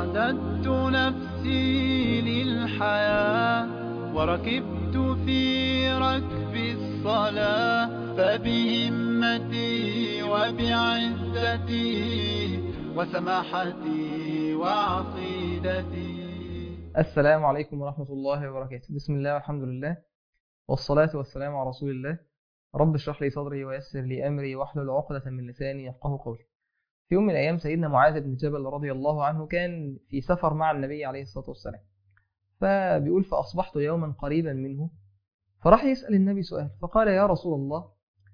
أعددت نفسي للحياة وركبت في ركب الصلاة فبهمتي وبعزتي وسماحتي وعقيدتي السلام عليكم ورحمة الله وبركاته بسم الله والحمد لله والصلاة والسلام على رسول الله رب اشرح لي صدري ويسر لي أمري واحلل عقدة من لساني يفقه قولي في يوم من الأيام سيدنا معاذ بن جبل رضي الله عنه كان في سفر مع النبي عليه الصلاة والسلام فبيقول فأصبحت يوما قريبا منه فراح يسأل النبي سؤال فقال يا رسول الله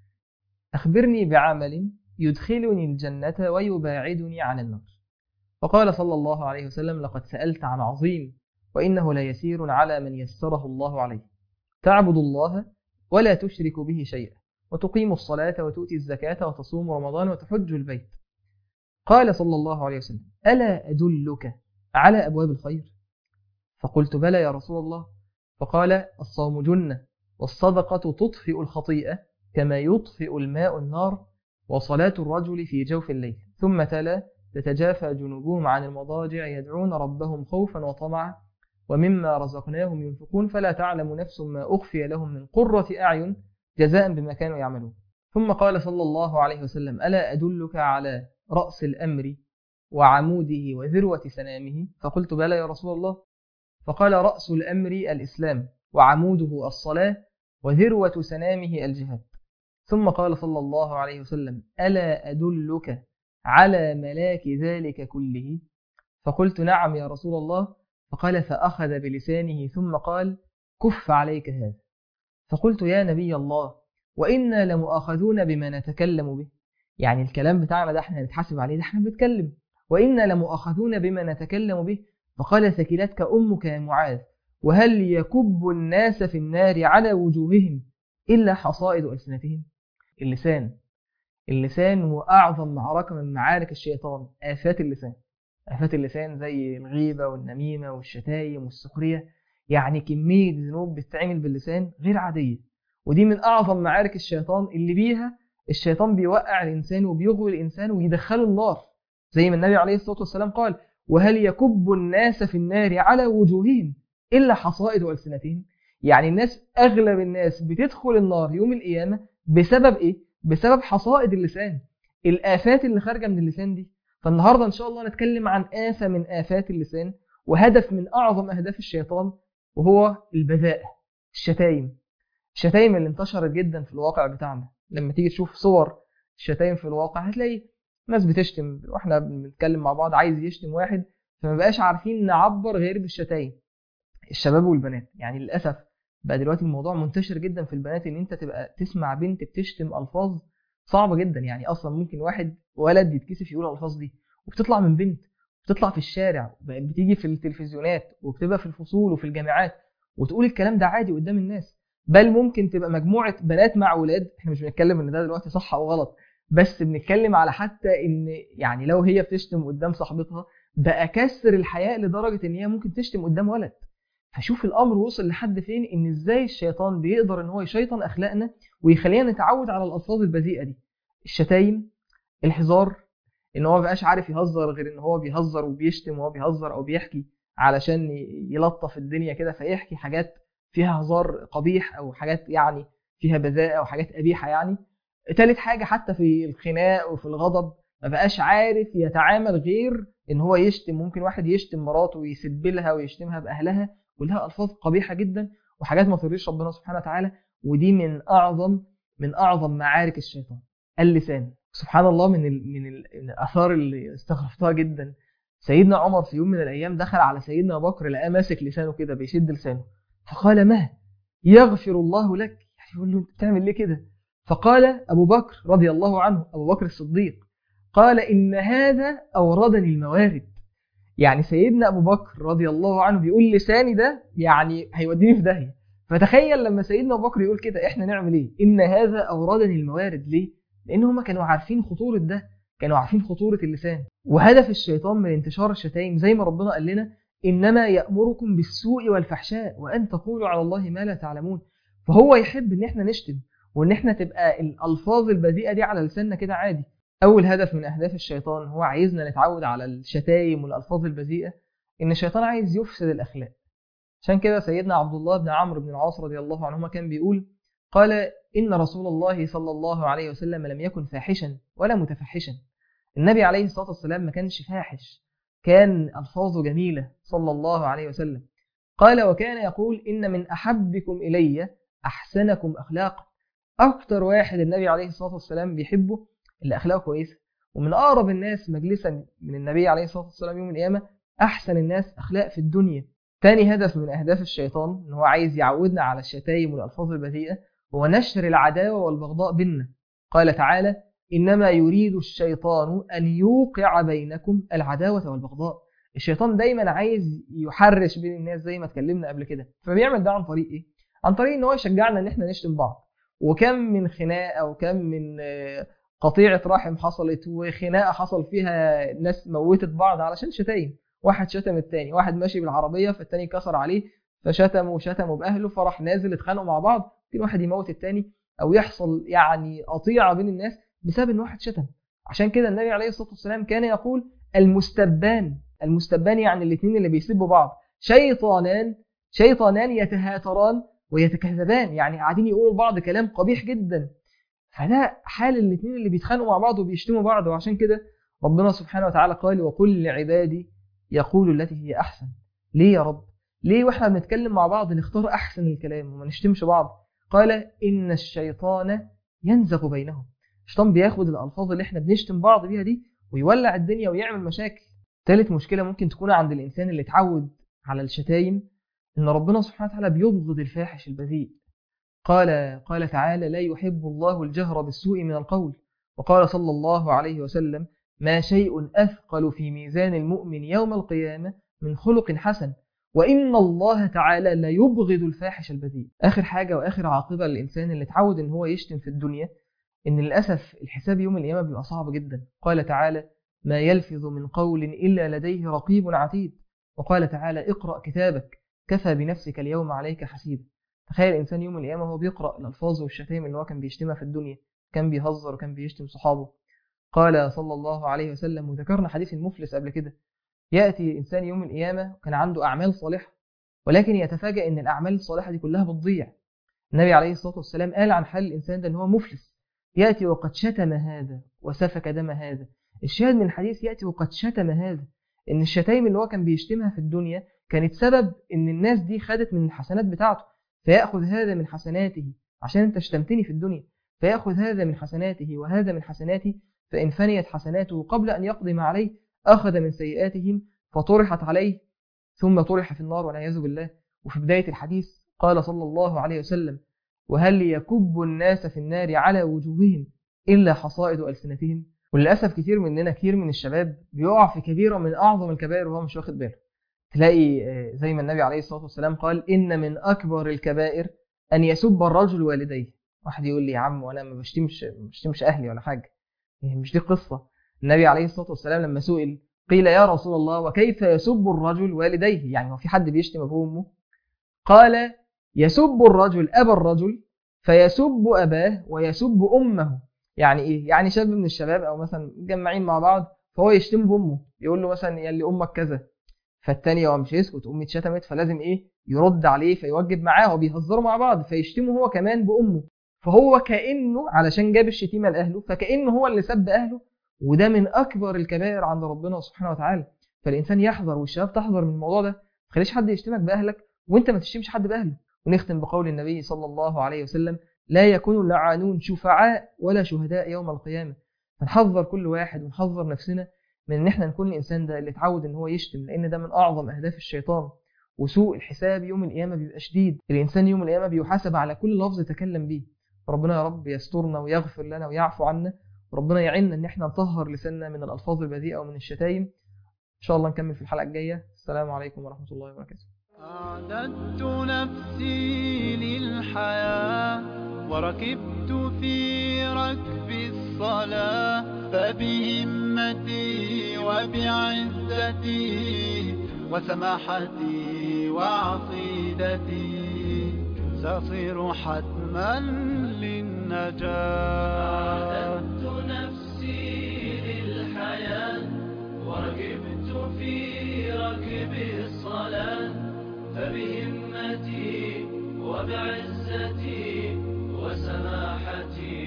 أخبرني بعمل يدخلني الجنة ويباعدني عن النار فقال صلى الله عليه وسلم لقد سألت عن عظيم وإنه ليسير على من يسره الله عليه تعبد الله ولا تشرك به شيئا وتقيم الصلاة وتؤتي الزكاة وتصوم رمضان وتحج البيت قال صلى الله عليه وسلم ألا أدلك على أبواب الخير فقلت بلى يا رسول الله فقال الصوم جنة والصدقة تطفئ الخطيئة كما يطفئ الماء النار وصلاة الرجل في جوف الليل ثم تلا تتجافى جنوبهم عن المضاجع يدعون ربهم خوفا وطمعا ومما رزقناهم ينفقون فلا تعلم نفس ما أخفي لهم من قرة أعين جزاء بما كانوا يعملون ثم قال صلى الله عليه وسلم ألا أدلك على رأس الأمر وعموده وذروة سنامه فقلت بلى يا رسول الله فقال رأس الأمر الإسلام وعموده الصلاة وذروة سنامه الجهاد ثم قال صلى الله عليه وسلم ألا أدلك على ملاك ذلك كله فقلت نعم يا رسول الله فقال فأخذ بلسانه ثم قال كف عليك هذا فقلت يا نبي الله وإنا لمؤاخذون بما نتكلم به يعني الكلام بتاعنا ده احنا هنتحاسب عليه ده احنا بنتكلم وإنا لمؤاخذون بما نتكلم به فقال ثكلتك أمك يا معاذ وهل يكب الناس في النار على وجوههم إلا حصائد ألسنتهم اللسان اللسان هو أعظم معركة من معارك الشيطان آفات اللسان آفات اللسان زي الغيبة والنميمة والشتايم والسخرية يعني كمية ذنوب بتتعمل باللسان غير عادية ودي من أعظم معارك الشيطان اللي بيها الشيطان بيوقع الإنسان وبيغوي الإنسان ويدخله النار زي ما النبي عليه الصلاة والسلام قال وهل يكب الناس في النار على وجوههم إلا حصائد ألسنتهم يعني الناس أغلب الناس بتدخل النار يوم القيامة بسبب إيه؟ بسبب حصائد اللسان الآفات اللي خارجة من اللسان دي فالنهاردة إن شاء الله نتكلم عن آفة من آفات اللسان وهدف من أعظم أهداف الشيطان وهو البذاءة الشتايم الشتايم اللي انتشرت جدا في الواقع بتاعنا لما تيجي تشوف صور الشتايم في الواقع هتلاقي ناس بتشتم واحنا بنتكلم مع بعض عايز يشتم واحد فما بقاش عارفين نعبر غير بالشتايم الشباب والبنات يعني للاسف بقى دلوقتي الموضوع منتشر جدا في البنات ان انت تبقى تسمع بنت بتشتم الفاظ صعبه جدا يعني اصلا ممكن واحد ولد يتكسف يقول الالفاظ دي وبتطلع من بنت بتطلع في الشارع بتيجي في التلفزيونات وبتبقى في الفصول وفي الجامعات وتقول الكلام ده عادي قدام الناس بل ممكن تبقى مجموعه بنات مع ولاد احنا مش بنتكلم ان ده دلوقتي صح او غلط بس بنتكلم على حتى ان يعني لو هي بتشتم قدام صاحبتها بقى كسر الحياء لدرجه ان هي ممكن تشتم قدام ولد فشوف الامر وصل لحد فين ان ازاي الشيطان بيقدر ان هو يشيطن اخلاقنا ويخلينا نتعود على الالفاظ البذيئه دي الشتايم الهزار ان هو مبقاش عارف يهزر غير ان هو بيهزر وبيشتم وهو بيهزر او بيحكي علشان يلطف الدنيا كده فيحكي حاجات فيها هزار قبيح او حاجات يعني فيها بذاءه او حاجات قبيحه يعني تالت حاجه حتى في الخناق وفي الغضب ما بقاش عارف يتعامل غير ان هو يشتم ممكن واحد يشتم مراته ويسب لها ويشتمها باهلها ولها الفاظ قبيحه جدا وحاجات ما ترضيش ربنا سبحانه وتعالى ودي من اعظم من اعظم معارك الشيطان اللسان سبحان الله من ال من, ال من الاثار اللي استغربتها جدا سيدنا عمر في يوم من الايام دخل على سيدنا ابو بكر لقاه ماسك لسانه كده بيشد لسانه فقال ما يغفر الله لك يعني يقول له انت بتعمل ليه كده فقال ابو بكر رضي الله عنه ابو بكر الصديق قال ان هذا اوردني الموارد يعني سيدنا ابو بكر رضي الله عنه بيقول لساني ده يعني هيوديني في داهيه فتخيل لما سيدنا ابو بكر يقول كده احنا نعمل ايه ان هذا اوردني الموارد ليه لان هم كانوا عارفين خطوره ده كانوا عارفين خطوره اللسان وهدف الشيطان من انتشار الشتايم زي ما ربنا قال لنا انما يامركم بالسوء والفحشاء وان تقولوا على الله ما لا تعلمون فهو يحب ان احنا نشتم وان احنا تبقى الالفاظ البذيئه دي على لساننا كده عادي أول هدف من أهداف الشيطان هو عايزنا نتعود على الشتايم والألفاظ البذيئة إن الشيطان عايز يفسد الأخلاق عشان كده سيدنا عبد الله بن عمرو بن العاص رضي الله عنهما كان بيقول قال إن رسول الله صلى الله عليه وسلم لم يكن فاحشا ولا متفحشا النبي عليه الصلاة والسلام ما كانش فاحش كان ألفاظه جميلة صلى الله عليه وسلم قال وكان يقول إن من أحبكم إلي أحسنكم أخلاقا أكتر واحد النبي عليه الصلاة والسلام بيحبه اللي أخلاقه كويسة ومن أقرب الناس مجلسا من النبي عليه الصلاة والسلام يوم القيامة أحسن الناس أخلاق في الدنيا تاني هدف من أهداف الشيطان إن هو عايز يعودنا على الشتايم والألفاظ البذيئة هو نشر العداوة والبغضاء بيننا قال تعالى إنما يريد الشيطان أن يوقع بينكم العداوة والبغضاء الشيطان دايما عايز يحرش بين الناس زي ما اتكلمنا قبل كده فبيعمل ده عن طريق إيه؟ عن طريق إن هو يشجعنا إن إحنا نشتم بعض وكم من خناقة وكم من قطيعة رحم حصلت وخناقة حصل فيها ناس موتت بعض علشان شتايم واحد شتم التاني واحد ماشي بالعربية فالتاني كسر عليه فشتمه وشتمه بأهله فراح نازل اتخانقوا مع بعض ممكن واحد يموت التاني أو يحصل يعني قطيعة بين الناس بسبب إن واحد شتم عشان كده النبي عليه الصلاة والسلام كان يقول المستبان المستبان يعني الاثنين اللي بيسبوا بعض شيطانان شيطانان يتهاتران ويتكذبان يعني قاعدين يقولوا لبعض كلام قبيح جدا فده حال الاثنين اللي بيتخانقوا مع بعض وبيشتموا بعض وعشان كده ربنا سبحانه وتعالى قال وقل لعبادي يقول التي هي احسن ليه يا رب ليه واحنا بنتكلم مع بعض نختار احسن الكلام وما نشتمش بعض قال ان الشيطان ينزغ بينهم الشيطان بياخد الالفاظ اللي احنا بنشتم بعض بيها دي ويولع الدنيا ويعمل مشاكل ثالث مشكله ممكن تكون عند الانسان اللي اتعود على الشتايم ان ربنا سبحانه وتعالى بيبغض الفاحش البذيء قال قال تعالى لا يحب الله الجهر بالسوء من القول وقال صلى الله عليه وسلم ما شيء أثقل في ميزان المؤمن يوم القيامة من خلق حسن وإن الله تعالى لا يبغض الفاحش البذيء آخر حاجة وآخر عاقبة للإنسان اللي اتعود إن هو يشتم في الدنيا إن للأسف الحساب يوم القيامة بيبقى صعب جدا قال تعالى ما يلفظ من قول إلا لديه رقيب عتيد وقال تعالى اقرأ كتابك كفى بنفسك اليوم عليك حسيبا تخيل الإنسان يوم القيامة هو بيقرأ الألفاظ والشتائم اللي هو كان بيشتمها في الدنيا كان بيهزر وكان بيشتم صحابه قال صلى الله عليه وسلم وذكرنا حديث المفلس قبل كده يأتي إنسان يوم القيامة وكان عنده أعمال صالحة ولكن يتفاجأ أن الأعمال الصالحة دي كلها بتضيع النبي عليه الصلاة والسلام قال عن حال الإنسان ده أن هو مفلس يأتي وقد شتم هذا وسفك دم هذا الشاهد من الحديث يأتي وقد شتم هذا إن الشتايم اللي هو كان بيشتمها في الدنيا كانت سبب إن الناس دي خدت من الحسنات بتاعته فيأخذ هذا من حسناته عشان أنت شتمتني في الدنيا فيأخذ هذا من حسناته وهذا من حسناتي فإن فنيت حسناته قبل أن يقدم عليه أخذ من سيئاتهم فطرحت عليه ثم طرح في النار والعياذ بالله وفي بداية الحديث قال صلى الله عليه وسلم وهل يكب الناس في النار على وجوههم إلا حصائد ألسنتهم وللأسف كتير مننا كتير من الشباب بيقع في كبيرة من أعظم الكبائر وهو مش واخد باله تلاقي زي ما النبي عليه الصلاة والسلام قال إن من أكبر الكبائر أن يسب الرجل والديه واحد يقول لي يا عم وأنا ما بشتمش ما بشتمش أهلي ولا حاجة مش دي قصة النبي عليه الصلاة والسلام لما سئل قيل يا رسول الله وكيف يسب الرجل والديه يعني هو في حد بيشتم أبوه وأمه قال يسب الرجل أبا الرجل فيسب أباه ويسب أمه يعني إيه يعني شاب من الشباب أو مثلا مجمعين مع بعض فهو يشتم بأمه يقول له مثلا يلي أمك كذا فالتاني هو مش يسكت أمي اتشتمت فلازم إيه يرد عليه فيوجب معاه وبيهزروا مع بعض فيشتمه هو كمان بأمه فهو كأنه علشان جاب الشتيمة لأهله فكأنه هو اللي سب أهله وده من أكبر الكبائر عند ربنا سبحانه وتعالى فالإنسان يحذر والشباب تحذر من الموضوع ده ما تخليش حد يشتمك بأهلك وأنت ما تشتمش حد بأهله ونختم بقول النبي صلى الله عليه وسلم لا يكون اللعانون شفعاء ولا شهداء يوم القيامة فنحذر كل واحد ونحذر نفسنا من ان احنا نكون الانسان ده اللي اتعود ان هو يشتم لان ده من اعظم اهداف الشيطان وسوء الحساب يوم القيامه بيبقى شديد الانسان يوم القيامه بيحاسب على كل لفظ تكلم بيه ربنا يا رب يسترنا ويغفر لنا ويعفو عنا وربنا يعيننا ان احنا نطهر لساننا من الالفاظ البذيئه ومن الشتايم ان شاء الله نكمل في الحلقه الجايه السلام عليكم ورحمه الله وبركاته أعددت نفسي للحياة وركبت في ركب الصلاة فبهمتي وبعزتي وسماحتي وعقيدتي سأصير حتما للنجاة أعددت نفسي وبعزتي وسماحتي